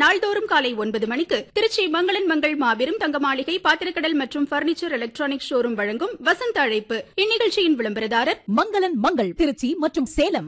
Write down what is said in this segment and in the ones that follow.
நாள்தோறும் காலை ஒன்பது மணிக்கு திருச்சி மங்களன் மங்கள் மாபெரும் தங்க மாளிகை பாத்திரக்கடல் மற்றும் பர்னிச்சர் எலக்ட்ரானிக் ஷோரூம் வழங்கும் வசந்த அழைப்பு இந்நிகழ்ச்சியின் விளம்பரதாரர் மங்களன் மங்கள் திருச்சி மற்றும் சேலம்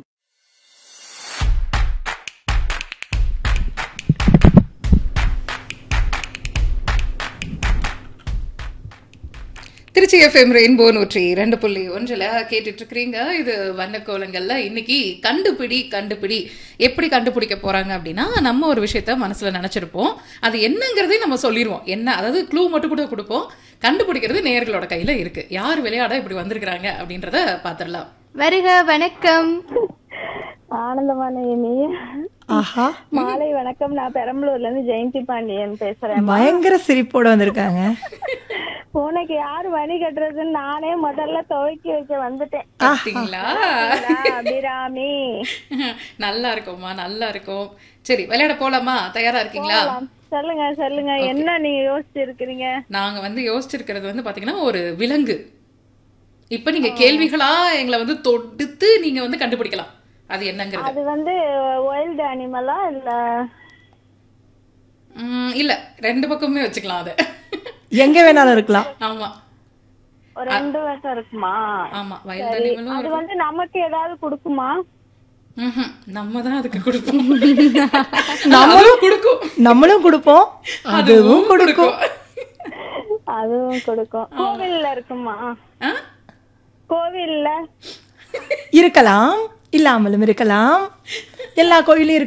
திருச்சி எஃப்எம் ரெயின்போ நூற்றி இரண்டு புள்ளி ஒன்றில் கேட்டுட்டு இருக்கிறீங்க இது வண்ணக்கோலங்கள்ல இன்னைக்கு கண்டுபிடி கண்டுபிடி எப்படி கண்டுபிடிக்க போறாங்க அப்படின்னா நம்ம ஒரு விஷயத்த மனசுல நினைச்சிருப்போம் அது என்னங்கிறதையும் நம்ம சொல்லிடுவோம் என்ன அதாவது க்ளூ மட்டும் கூட கொடுப்போம் கண்டுபிடிக்கிறது நேயர்களோட கையில இருக்கு யார் விளையாட இப்படி வந்திருக்கிறாங்க அப்படின்றத பாத்திரலாம் வருக வணக்கம் ஆனந்தமான இனிய ஆஹா மாலை வணக்கம் நான் பெரம்பலூர்ல இருந்து ஜெயந்தி பாண்டியன் பேசுறேன் பயங்கர சிரிப்போட வந்திருக்காங்க உனக்கு யாரு வழி கட்டுறதுன்னு நானே முதல்ல துவக்கி வைக்க வந்துட்டேன் பார்த்தீங்களா அபிராமி நல்லா இருக்கும்மா நல்லா இருக்கும் சரி விளையாட போலாமா தயாரா இருக்கீங்களா போலாம். சொல்லுங்க சொல்லுங்க என்ன நீங்க யோசிச்சு இருக்கிறீங்க நாங்க வந்து யோசிச்சிருக்கிறது வந்து பாத்தீங்கன்னா ஒரு விலங்கு இப்ப நீங்க கேள்விகளா எங்களை வந்து தொடுத்து நீங்க வந்து கண்டுபிடிக்கலாம் அது என்னங்கிறது அது வந்து வைல்டு அனிமலா இல்ல உம், இல்ல ரெண்டு பக்கமுமே வச்சுக்கலாம் அது எங்க வேணாலும் இருக்கலாம் ஆமா ஒரு ரெண்டு வருஷம் இருக்குமா ஆமா வயல் சரி. அனிமலும் அது வந்து நமக்கு ஏதாவது கொடுக்குமா ம்ஹும். நம்ம தான் அதுக்கு கொடுப்போம் நம்மளும் கொடுக்கும் நம்மளும் கொடுப்போம் அதுவும் கொடுக்கும் அதுவும் கொடுக்கும் கோவில்ல இருக்குமா ஆ? கோவில்ல இருக்கலாம் இல்லாமலும் இருக்கலாம் எல்லா கோயிலும்